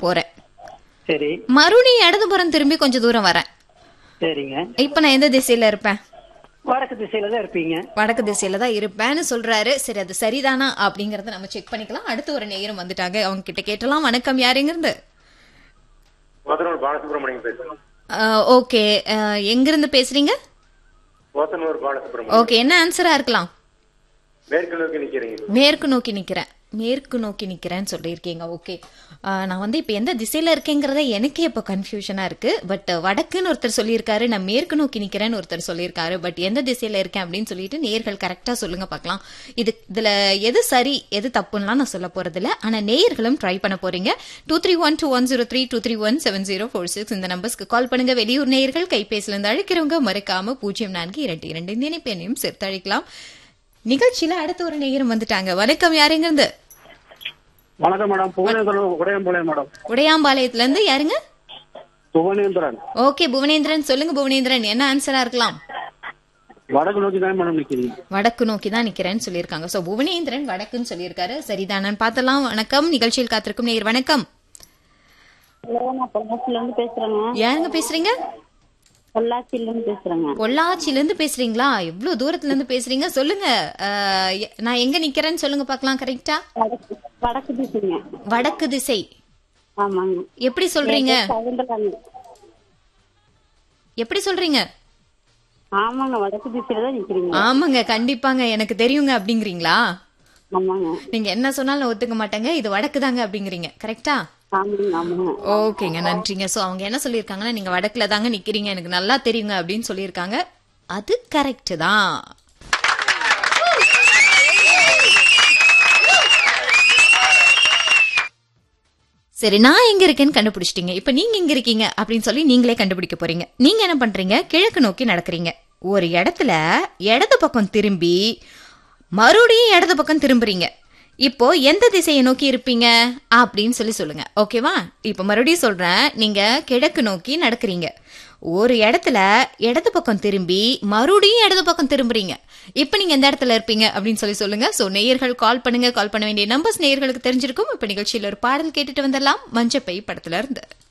போறேன் சரி மறுபடியும் இடதுபுறம் திரும்பி கொஞ்சம் தூரம் வரேன் சரிங்க இப்ப நான் எந்த திசையில இருப்பேன் வடக்கு திசையில தான் இருப்பீங்க வடக்கு திசையில தான் இருப்பேன்னு சொல்றாரு சரி அது சரிதானா அப்படிங்கறத நம்ம செக் பண்ணிக்கலாம் அடுத்து ஒரு நேரம் வந்துட்டாங்க அவங்க கிட்ட கேட்டலாம் வணக்கம் யாருங்க இருந்து போத்தனூர் பாலசுப்ரமணியம் பேசுறேன் ஓகே எங்க இருந்து பேசுறீங்க போத்தனூர் பாலசுப்ரமணியம் ஓகே என்ன ஆன்சரா இருக்கலாம் மேற்கு நோக்கி நிக்கிறீங்க மேற்கு நோக்கி நிக்கிறேன் மேற்கு நோக்கி நிக்கிறேன்னு சொல்லியிருக்கீங்க ஓகே நான் வந்து இப்போ எந்த திசையில இருக்கேங்கிறத எனக்கே இப்போ கன்ஃபியூஷனா இருக்கு பட் வடக்குன்னு ஒருத்தர் சொல்லியிருக்காரு நான் மேற்கு நோக்கி நிக்கிறேன்னு ஒருத்தர் சொல்லியிருக்காரு பட் எந்த திசையில இருக்கேன் அப்படின்னு சொல்லிட்டு நேர்கள் கரெக்டா சொல்லுங்க பார்க்கலாம் இது இதுல எது சரி எது தப்புன்னுலாம் நான் சொல்ல போறது இல்ல ஆனா நேயர்களும் ட்ரை பண்ண போறீங்க two three one two one zero three two three one seven zero four six இந்த நம்பர்ஸ்க்கு கால் பண்ணுங்க வெளியூர் நேயர்கள் கைபேசில இருந்து அழைக்கிறவங்க மறக்காம பூஜ்ஜியம் நான்கு இரண்டு இரண்டு இந்த இணைப்பெண்ணையும் சேர்த்து அழைக்கலாம் நிகழ்ச்சியில அடுத்த ஒரு நேயரும் வந்துட்டாங்க வணக்கம் யாருங்க இருந்து வணக்கம் மேடம் புவனேந்திரன் உடையம்பாளையம் மேடம் உடையாம்பாளையத்துல இருந்து யாருங்க புவனேந்திரன் ஓகே புவனேந்திரன் சொல்லுங்க புவனேந்திரன் என்ன ஆன்சரா இருக்கலாம் வடக்கு நோக்கி தான் மேடம் நிக்கிறீங்க வடக்கு நோக்கி தான் நிக்கிறேன்னு சொல்லியிருக்காங்க சோ புவனேந்திரன் வடக்குன்னு சொல்லியிருக்காரு சரிதானு பார்த்தலாம் வணக்கம் நிகழ்ச்சியில் காத்திருக்கும் நேயர் வணக்கம் ஹலோ நான் பொள்ளாச்சில இருந்து பேசுறேங்க யாருங்க பேசுறீங்க பொள்ளாச்சில இருந்து பேசுறேங்க பொள்ளாச்சில இருந்து பேசுறீங்களா எவ்வளவு தூரத்துல இருந்து பேசுறீங்க சொல்லுங்க அஹ், எ- நான் எங்க நிக்கிறேன்னு சொல்லுங்க பார்க்கலாம் கரெக்டா வடக்கு வடக்கு திசைங்க வடக்கு திசை ஆமாங்க எப்படி சொல்றீங்க சவுந்தரராணி எப்படி சொல்றீங்க ஆமாங்க வடக்கு திசையில தான் நிக்கிறீங்க ஆமாங்க கண்டிப்பாங்க எனக்கு தெரியுங்க அப்படிங்கிறீங்களா ஆமாங்க நீங்க என்ன சொன்னாலும் நான் ஒத்துக்க மாட்டேங்க இது வடக்கு தாங்க அப்படிங்கிறீங்க கரெக்டா ஆமாங்க ஆமாங்க ஓகேங்க நன்றிங்க சோ அவங்க என்ன சொல்லியிருக்காங்கன்னா நீங்க வடக்குல தாங்க நிக்கிறீங்க எனக்கு நல்லா தெரியுங்க அப்படின்னு சொல்லியிருக்காங்க அது கரெக்ட் தான் சரி நான் எங்க இருக்கேன்னு கண்டுபிடிச்சிட்டீங்க இப்ப நீங்க எங்க இருக்கீங்க அப்படின்னு சொல்லி நீங்களே கண்டுபிடிக்க போறீங்க நீங்க என்ன பண்றீங்க கிழக்கு நோக்கி நடக்கிறீங்க ஒரு இடத்துல இடது பக்கம் திரும்பி மறுபடியும் இடது பக்கம் திரும்புறீங்க இப்போ எந்த திசையை நோக்கி இருப்பீங்க அப்படின்னு சொல்லி சொல்லுங்க ஓகேவா இப்போ மறுபடியும் சொல்றேன் நீங்க கிழக்கு நோக்கி நடக்கிறீங்க ஒரு இடத்துல இடது பக்கம் திரும்பி மறுபடியும் இடது பக்கம் திரும்புறீங்க இப்போ நீங்க எந்த இடத்துல இருப்பீங்க அப்படின்னு சொல்லி சொல்லுங்க சோ நேயர்கள் கால் பண்ணுங்க கால் பண்ண வேண்டிய நம்பர்ஸ் நேயர்களுக்கு தெரிஞ்சிருக்கும் இப்ப நிகழ்ச்சியில ஒரு பாடல் கேட்டுட்டு வந்துடலாம் மஞ்சப்பை படத்துல இருந்து